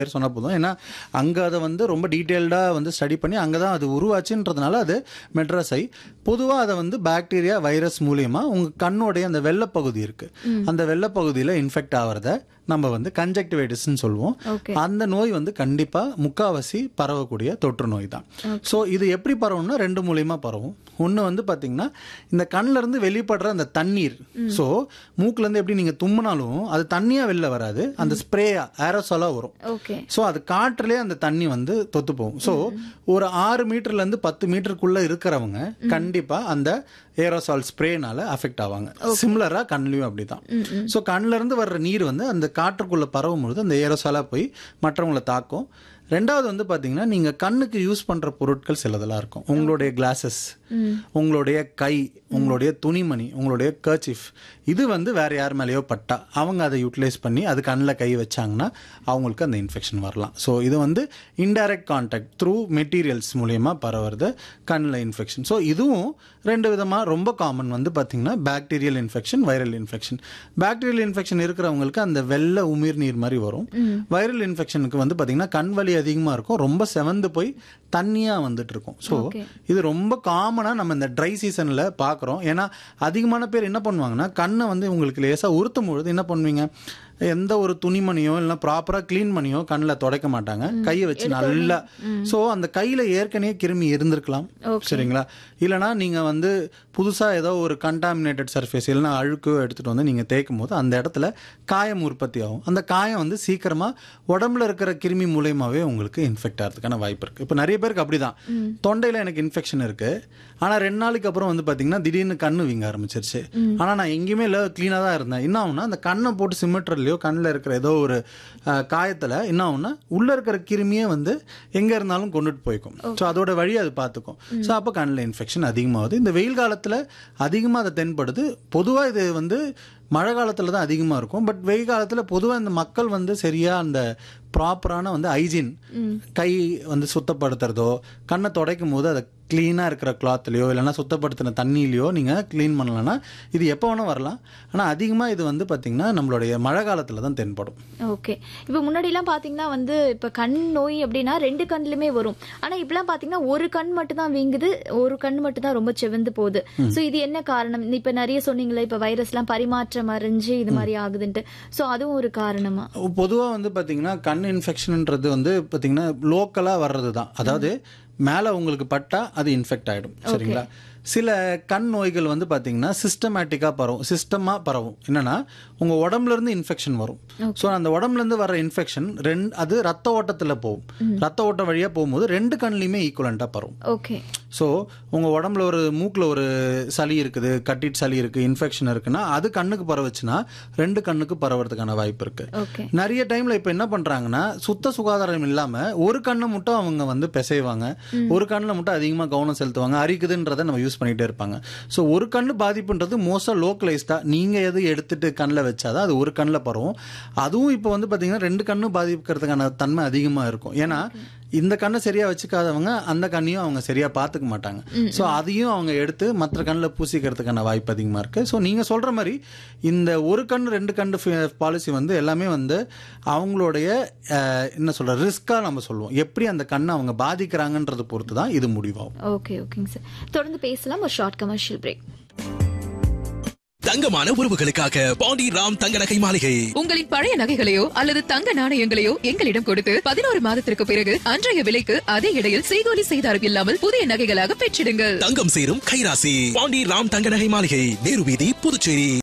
பேர் சொன்னா போதும் ஏன்னா அங்க அதை வந்து ரொம்ப டீட்டெயில்டா வந்து ஸ்டடி பண்ணி அங்க தான் அது உருவாச்சுன்றதுனால அது மெட்ராஸ் ஐ பொதுவா அதை வந்து பாக்டீரியா வைரஸ் மூலியமா உங்க கண்ணோடைய அந்த வெள்ளப்பகுதி இருக்கு அந்த வெள்ளப்பகுதியில இன்ஃபெக்ட் ஆகிறத நம்ம வந்து கன்ஜெக்டிவைட்டிஸ்னு சொல்லுவோம் ஓகே அந்த நோய் வந்து கண்டிப்பா முக்காவாசி பரவக்கூடிய தொற்று நோய் தான் ஸோ இது எப்படி பரவும்னா ரெண்டு மூலியமா பரவும் ஒன்று வந்து பாத்தீங்கன்னா இந்த கண்ணுல இருந்து வெளிப்படுற அந்த தண்ணீர் ஸோ மூக்குல இருந்து எப்படி நீங்க தும்முனாலும் அது தண்ணியா வெளில வராது அந்த ஸ்ப்ரேயா ஏரோசாலா வரும் ஓகே ஸோ அது காற்றுலேயே அந்த தண்ணி வந்து தொத்து போகும் ஸோ ஒரு ஆறு மீட்டர்ல இருந்து பத்து மீட்டருக்குள்ள இருக்கிறவங்க கண்டிப்பா அந்த ஏரோசால் ஸ்ப்ரேனால அஃபெக்ட் ஆவாங்க சிமிலரா கண்ணுலயும் அப்படிதான் ஸோ கண்ணுல இருந்து வர்ற நீர் வந்து அந்த காற்றுக்குள்ள பரவும் பொழுது அந்த ஏரோசாலா போய் மற்றவங்களை தாக்கும் ரெண்டாவது வந்து பாத்தீங்கன்னா நீங்க கண்ணுக்கு யூஸ் பண்ற பொருட்கள் சிலதெல்லாம் இருக்கும் உங்களுடைய கிளாஸஸ் உங்களுடைய கை உங்களுடைய துணிமணி உங்களுடைய கர்ச்சிஃப் இது வந்து வேற யார் மேலேயோ பட்டா அவங்க அதை யூட்டிலைஸ் பண்ணி அது கண்ணில் கை வச்சாங்கன்னா அவங்களுக்கு அந்த இன்ஃபெக்ஷன் வரலாம் ஸோ இது வந்து இன்டைரக்ட் கான்டாக்ட் த்ரூ மெட்டீரியல்ஸ் மூலியமா பரவுறது கண்ணில் இன்ஃபெக்ஷன் ஸோ இதுவும் ரெண்டு விதமாக ரொம்ப காமன் வந்து பார்த்தீங்கன்னா bacterial infection viral infection bacterial infection இருக்கிறவங்களுக்கு அந்த வெள்ளை உமிர் நீர் மாதிரி வரும் வைரல் இன்ஃபெக்ஷனுக்கு வந்து பார்த்தீங்கன்னா கண் வலி அதிகமாக இருக்கும் ரொம்ப செவந்து போய் தண்ணியாக வந்துட்டு இருக்கும் ஸோ Okay. இது ரொம்ப காமனாக நம்ம இந்த ட்ரை சீசனில் பார்க்குறோம் ஏன்னா அதிகமான பேர் என்ன பண்ணுவாங்கன்னா கண்ணை வந்து உங்களுக்கு லேசாக உறுத்தும் பொழுது என்ன பண்ணுவீங்க எந்த ஒரு துணிமணியோ இல்லைன்னா ப்ராப்பராக க்ளீன் பண்ணியோ கண்ணில் துடைக்க மாட்டாங்க கையை வச்சு நல்லா ஸோ அந்த கையில் ஏற்கனவே கிருமி இருந்திருக்கலாம் Okay. சரிங்களா இல்லைனா நீங்கள் வந்து புதுசாக ஏதோ ஒரு கண்டாமினேட்டட் சர்ஃபேஸ் இல்லைன்னா அழுக்கோ எடுத்துகிட்டு வந்து நீங்கள் தேய்க்கும் போது அந்த இடத்துல காயம் உற்பத்தி ஆகும் அந்த காயம் வந்து சீக்கிரமாக உடம்புல இருக்கிற கிருமி மூலியமாகவே உங்களுக்கு இன்ஃபெக்ட் ஆகிறதுக்கான வாய்ப்பு இருக்குது இப்போ நிறைய பேருக்கு அப்படிதான் தொண்டையில் எனக்கு இன்ஃபெக்ஷன் இருக்குது ஆனால் ரெண்டு நாளைக்கு அப்புறம் வந்து பார்த்தீங்கன்னா திடீர்னு கண்ணு வீங்க ஆரம்பிச்சிருச்சு ஆனால் நான் எங்கேயுமே இல்லை க்ளீனாக தான் இருந்தேன் என்ன ஆகும்னா அந்த கண்ணை போட்டு சிமெட்ரல்லையோ கண்ணில் இருக்கிற ஏதோ ஒரு அஹ், காயத்துல என்ன ஆகும்னா உள்ளே இருக்கிற கிருமியே வந்து எங்கே இருந்தாலும் கொண்டுட்டு போய்க்கும் ஸோ அதோட வழி அது பார்த்துக்கும் ஸோ அப்போ கண்ணில் இன்ஃபெக்ஷன் அதிகமாகுது இந்த வெயில் காலத்தில் அதிகமாக அதை தென்படுது பொதுவாக இது வந்து மழை காலத்தில் தான் அதிகமாக இருக்கும் பட் வெயில் காலத்தில் பொதுவாக இந்த மக்கள் வந்து சரியாக அந்த ப்ராப்பரான வந்து ஹைஜீன் கை வந்து சுத்தப்படுத்துறதோ கண்ணை துடைக்கும் போது அதை க்ளீனாக இருக்கிற கிளாத்லையோ இல்லைன்னா சுத்தப்படுத்தின தண்ணியிலையோ நீங்கள் க்ளீன் பண்ணலன்னா இது எப்போ வேணால் வரலாம் ஆனால் அதிகமாக இது வந்து பார்த்திங்கன்னா நம்மளுடைய மழை காலத்தில் தான் தென்படும் ஓகே இப்போ முன்னாடிலாம் பாத்தீங்கன்னா வந்து இப்ப கண் நோய் அப்படின்னா ரெண்டு கண்ணுலயுமே வரும் ஆனா இப்பெல்லாம் பாத்தீங்கன்னா ஒரு கண் மட்டும் தான் வீங்குது ஒரு கண் மட்டும் தான் ரொம்ப செவந்து போகுது சோ இது என்ன காரணம் இப்ப நிறைய சொன்னீங்களே இப்ப வைரஸ் எல்லாம் பரிமாற்றம் அறிஞ்சு இது மாதிரி ஆகுதுன்ட்டு சோ அதுவும் ஒரு காரணமா பொதுவாக வந்து பார்த்தீங்கன்னா கண் இன்ஃபெக்ஷன்ன்றது வந்து பார்த்தீங்கன்னா லோக்கலாக வர்றது தான் அதாவது மேலே உங்களுக்கு பட்டா அது இன்ஃபெக்ட் ஆகிடும் சரிங்களா சில கண் நோய்கள் வந்து பார்த்தீங்கன்னா சிஸ்டமேட்டிக்காக பரவும் சிஸ்டமாக பரவும் என்னன்னா உங்கள் உடம்புல இருந்து இன்ஃபெக்ஷன் வரும் ஸோ அந்த உடம்புல இருந்து வர இன்ஃபெக்ஷன் ரெண்டு அது ரத்த ஓட்டத்தில் போகும் ரத்த ஓட்டம் வழியாக போகும்போது ரெண்டு கண்ணுலையுமே ஈக்குவலண்ட்டாக பரவும் ஓகே ஸோ உங்கள் உடம்புல ஒரு மூக்கில் ஒரு சளி இருக்குது கட்டிட் சளி இருக்குது இன்ஃபெக்ஷன் இருக்குன்னா அது கண்ணுக்கு பரவுச்சுன்னா ரெண்டு கண்ணுக்கு பரவறதுக்கான வாய்ப்பு இருக்கு ஓகே நிறைய டைம்ல இப்ப என்ன பண்றாங்கன்னா சுத்த சுகாதாரம் இல்லாம ஒரு கண்ணை மட்டும் அவங்க வந்து பிசைவாங்க ஒரு கண்ணில் மட்டும் அதிகமா கவனம் செலுத்துவாங்க அரிக்குதுன்றதை நம்ம யூஸ் பண்ணிட்டே இருப்பாங்க ஸோ ஒரு கண்ணு பாதிப்புன்றது மோஸ்டா லோக்கலைஸ்டா நீங்க எது எடுத்துட்டு கண்ணில் வச்சாதான் அது ஒரு கண்ணில் பரவும் அதுவும் இப்போ வந்து பாத்தீங்கன்னா ரெண்டு கண்ணு பாதிக்கிறதுக்கான தன்மை அதிகமா இருக்கும் ஏன்னா இந்த கண்ணை சரியா வச்சுக்காதவங்க அந்த கண்ணையும் அவங்க சரியா பார்த்துக்க மாட்டாங்க ஸோ அதையும் அவங்க எடுத்து மற்ற கண்ணில் பூசிக்கிறதுக்கான வாய்ப்பு அதிகமாக இருக்கு ஸோ நீங்க சொல்ற மாதிரி இந்த ஒரு கண் ரெண்டு கண் பாலிசி வந்து எல்லாமே வந்து அவங்களுடைய அஹ், என்ன சொல்ற ரிஸ்கா நம்ம சொல்லுவோம் எப்படி அந்த கண்ணை அவங்க பாதிக்கிறாங்கன்றது பொறுத்து தான் இது முடிவாகும் ஓகே ஓகேங்க சார் தொடர்ந்து பேசலாம் ஒரு ஷார்ட் கமர்ஷியல் பிரேக் தங்கமான உறவுகளுக்காக பாண்டி ராம் தங்க நகை மாளிகை உங்களின் பழைய நகைகளையோ அல்லது தங்க நாணயங்களையோ எங்களிடம் கொடுத்து பதினோரு மாதத்திற்கு பிறகு அன்றைய விலைக்கு அதே இடையில் செய்கூலி செய்தாரம் இல்லாமல் புதிய நகைகளாக பெற்றிடுங்கள் தங்கம் சேரும் கைராசி பாண்டி ராம் தங்க நகை மாளிகை நேரு வீதி புதுச்சேரி